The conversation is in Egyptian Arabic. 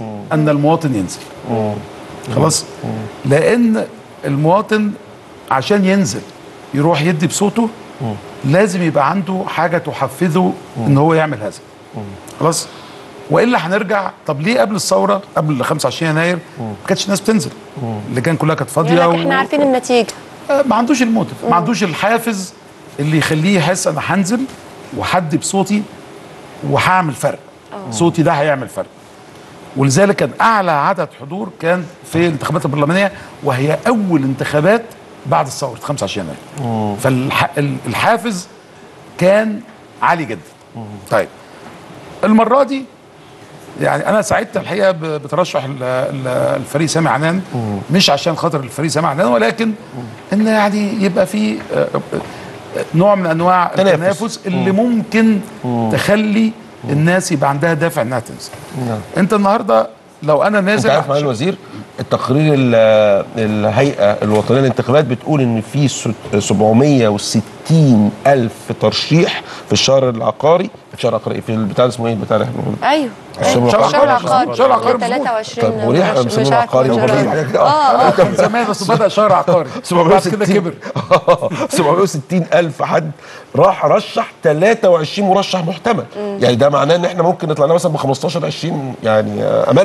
ان المواطن ينزل خلاص لان المواطن عشان ينزل يروح يدي بصوته لازم يبقى عنده حاجه تحفزه ان هو يعمل هذا خلاص والا هنرجع طب ليه قبل الثوره قبل 25 يناير ما كانتش الناس بتنزل اللجان كلها كانت فاضيه يقول لك و- احنا عارفين النتيجه آه، ما عندوش الموتيف ما عندوش الحافز اللي يخليه يحس انا هنزل وحدي بصوتي وهعمل فرق صوتي ده هيعمل فرق ولذلك كان اعلى عدد حضور كان في الانتخابات البرلمانيه وهي اول انتخابات بعد الثوره 25 يناير فالحافز كان عالي جدا طيب المره دي يعني انا سعدت الحقيقه ب- بترشح ال- ال- الفريق سامي عنان مش عشان خاطر الفريق سامي عنان ولكن ان يعني يبقى في آه، آه، نوع من انواع تنافس. التنافس اللي ممكن تخلي الناس يبقى عندها دافع انها تنزل نعم. انت النهارده لو انا انت نازل عارف معالي عشان- الوزير التقرير ال- الهيئه الوطنيه للانتخابات بتقول ان في ست- 760 الف ترشيح في الشهر العقاري في الشهر العقاري في البتاع ده اسمه ايه البتاع اللي احنا بنقوله ايوه الشهر الشهر العقاري. العقاري الشهر العقاري مظبوط. 23 طب مريح مش- مسمينه مش عارفة عقاري شهر وبريح العقاري. حاجة كده. اه اه كان زمان بس بدا شهر عقاري بعد كده كبر 760 الف حد راح رشح 23 مرشح محتمل يعني ده معناه ان احنا ممكن نطلع لنا مثلا ب 15 20 يعني آه، امل